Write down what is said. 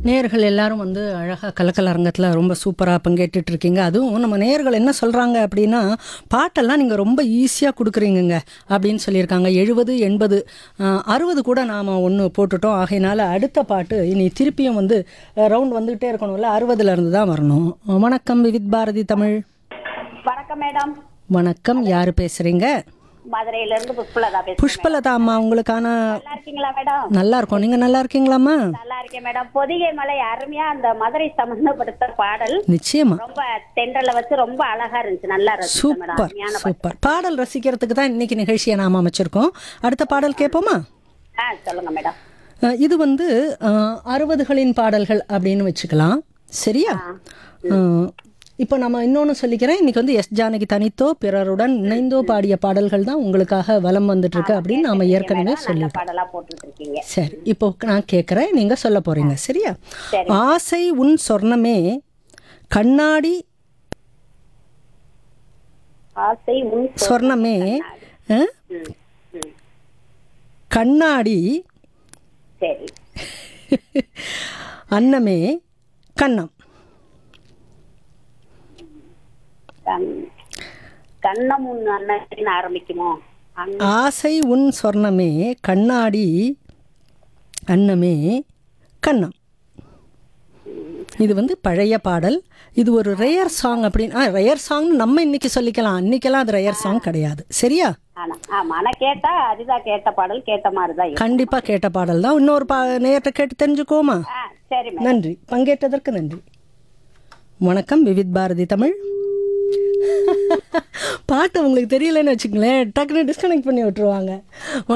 நேயர்கள் எல்லாரும் வந்து அழகாக கலக்கல் அரங்கத்தில் ரொம்ப சூப்பராக பங்கேற்றுட்டு இருக்கீங்க அதுவும் நம்ம நேயர்கள் என்ன சொல்கிறாங்க அப்படின்னா பாட்டெல்லாம் நீங்கள் ரொம்ப ஈஸியாக கொடுக்குறீங்கங்க அப்படின்னு சொல்லியிருக்காங்க எழுபது எண்பது அறுபது கூட நாம் ஒன்று போட்டுட்டோம் ஆகையினால அடுத்த பாட்டு இனி திருப்பியும் வந்து ரவுண்ட் வந்துகிட்டே இருக்கணும்ல அறுபதுல இருந்து தான் வரணும் வணக்கம் விவித் பாரதி தமிழ் வணக்கம் மேடம் வணக்கம் யார் பேசுகிறீங்க மதுரையில இருந்து புஷ்பலதா பேசுறேன் புஷ்பலதா அம்மா உங்களுக்கான நல்லா இருக்கீங்களா மேடம் நல்லா இருக்கோம் நீங்கள் நல்லா இருக்கீங்களாம்மா நல்லா இருக்கேன் மேடம் பொதிகை மலை அருமையா அந்த மதுரை சம்பந்தப்படுத்த பாடல் நிச்சயமா ரொம்ப தென்றல வச்சு ரொம்ப அழகா இருந்துச்சு நல்லா ரசிச்சேன் மேடம் சூப்பர் அருமையான பாட்டு சூப்பர் பாடல் ரசிக்கிறதுக்கு தான் இன்னைக்கு நிகழ்ச்சியை நாம் அமைச்சிருக்கோம் அடுத்த பாடல் கேட்போமா ஆ சொல்லுங்க மேடம் அஹ் இது வந்து அஹ், அறுபதுகளின் பாடல்கள் அப்படின்னு வச்சுக்கலாம் சரியா அஹ், இப்போ நம்ம இன்னொன்று சொல்லிக்கிறேன் இன்னைக்கு வந்து எஸ் ஜானகி தனித்தோ பிறருடன் இணைந்தோ பாடிய பாடல்கள் தான் உங்களுக்காக வலம் வந்துட்டு இருக்கு அப்படின்னு நாம ஏற்கனவே நல்ல சொல்லிட்டோம் பாடலா போட்டுட்டு இருக்கீங்க சரி இப்போ நான் கேட்குறேன் நீங்கள் சொல்ல போறீங்க சரியா சரி. ஆசை உன் சொர்ணமே கண்ணாடி ஆசை உன் சொல். சொர்ணமே அஹ், ம், ம். கண்ணாடி சரி அன்னமே கண்ணம் கண் கண்ணம் உன் அண்ணன் ஆரம்பிக்குமோ அண்ணன் ஆசை உன் சொர்ணமே கண்ணாடி அன்னமே கண்ணம் இது வந்து பழைய பாடல் இது ஒரு ரேயர் சாங் அப்படின்னு ஆ ரேயர் சாங் நம்ம இன்னைக்கு சொல்லிக்கலாம் அன்னைக்கெல்லாம் அது ரேயர் சாங் கிடையாது சரியா ஆனா ஆமா ஆனா கேட்டா அதுதான் கேட்ட பாடல் கேட்ட மாதிரிதான் இருக்கும். கண்டிப்பா கேட்ட பாடல் தான் இன்னொரு பா நேரத்தை கேட்டு தெரிஞ்சுக்கோமா ஆ சரி மேடம் நன்றி பங்கேற்றதற்கு நன்றி வணக்கம் விவித் பாரதி தமிழ் பாட்டு உங்களுக்கு தெரியலன்னு வச்சுங்களேன் டக்குன்னு டிஸ்கனெக்ட் பண்ணி விட்டுருவாங்க